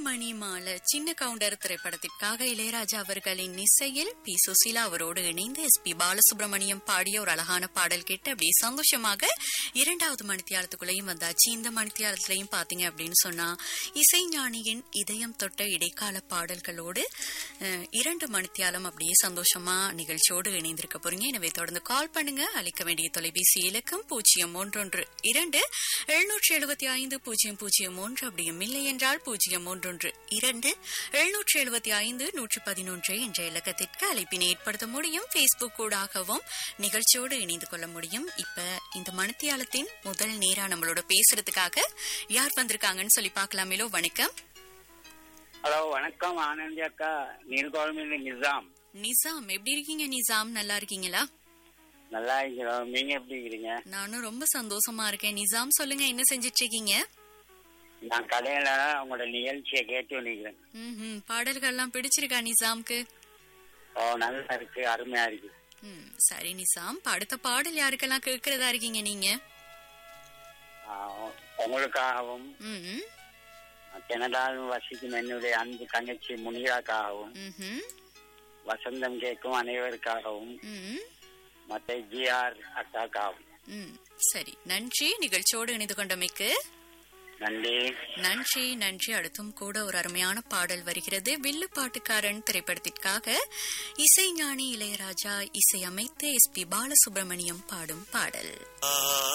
மணி மாலை சின்ன கவுண்டர் திரைப்படத்திற்காக இளையராஜா அவர்களின் இசையில் பி சுசீலா அவரோடு இணைந்து எஸ் பி பாலசுப்ரமணியம் பாடிய ஒரு அழகான பாடல் கேட்டு அப்படியே சந்தோஷமாக இரண்டாவது மணித்தியாலத்துக்குள்ளேயும் வந்தாச்சு இந்த மணித்தியாலத்திலையும் பாத்தீங்க அப்படின்னு சொன்னா இசைஞானியின் இதயம் தொட்ட இடைக்கால பாடல்களோடு அஹ், இரண்டு மணித்தியாலம் அப்படியே சந்தோஷமா நிகழ்ச்சியோடு இணைந்திருக்க போறீங்க எனவே தொடர்ந்து கால் பண்ணுங்க அளிக்க வேண்டிய தொலைபேசி இலக்கம் பூஜ்ஜியம் ஒன்றொன்று இரண்டு எழுநூற்றி எழுபத்தி ஐந்து பூஜ்ஜியம் பூஜ்ஜியம் ஒன்று அப்படியும் இல்லை என்றால் பூஜ்ஜியம் ஒன்றொன்று இரண்டு எழுநூற்றி எழுபத்தி ஐந்து நூற்றி பதினொன்று என்ற இலக்கத்திற்கு அழைப்பினை ஏற்படுத்த முடியும் பேஸ்புக் ஊடாகவும் நிகழ்ச்சியோடு இணைந்து கொள்ள முடியும் இப்ப இந்த மணித்தியாலத்தின் முதல் நேரா நம்மளோட பேசுறதுக்காக யார் வந்திருக்காங்கன்னு சொல்லி பார்க்கலாமேலோ வணக்கம் ஹலோ வணக்கம் ஆனந்தி அக்கா நீர்கோளமில் நிசாம் நிசாம் எப்படி இருக்கீங்க நிசாம் நல்லா இருக்கீங்களா நல்லா இருக்கிறோம் நீங்க எப்படி இருக்கிறீங்க நானும் ரொம்ப சந்தோஷமா இருக்கேன் நிசாம் சொல்லுங்க என்ன செஞ்சிட்டு இருக்கீங்க நான் கடையில உங்களோட நிகழ்ச்சியை கேட்டு நிக்கிறேன் ம்ஹும். பாடல்கள்லாம் பிடிச்சிருக்கா நிசாம்க்கு ஓ நல்லா இருக்கு அருமையா இருக்கு ம், சரி நிசாம் இப்ப அடுத்த பாடல் யாருக்கெல்லாம் கேட்கறதா இருக்கீங்க நீங்க ஆ, உங்களுக்காகவும் ம்ஹும். கனடாவில் வசிக்கும் என்னுடைய அன்பு தங்கச்சி முனிகாக்காகவும் ம்ஹும். வசந்தம் கேட்கும் அனைவருக்காகவும் ம், மற்ற ஜிஆர் அக்காக்காகவும் ம். சரி நன்றி நிகழ்ச்சியோடு இணைந்து கொண்டமைக்கு நன்றி நன்றி நன்றி அடுத்தும் கூட ஒரு அருமையான பாடல் வருகிறது வில்லு பாட்டுக்காரன் திரைப்படத்திற்காக இசைஞானி இளையராஜா இசையமைத்து எஸ் பி பாலசுப்ரமணியம் பாடும் பாடல்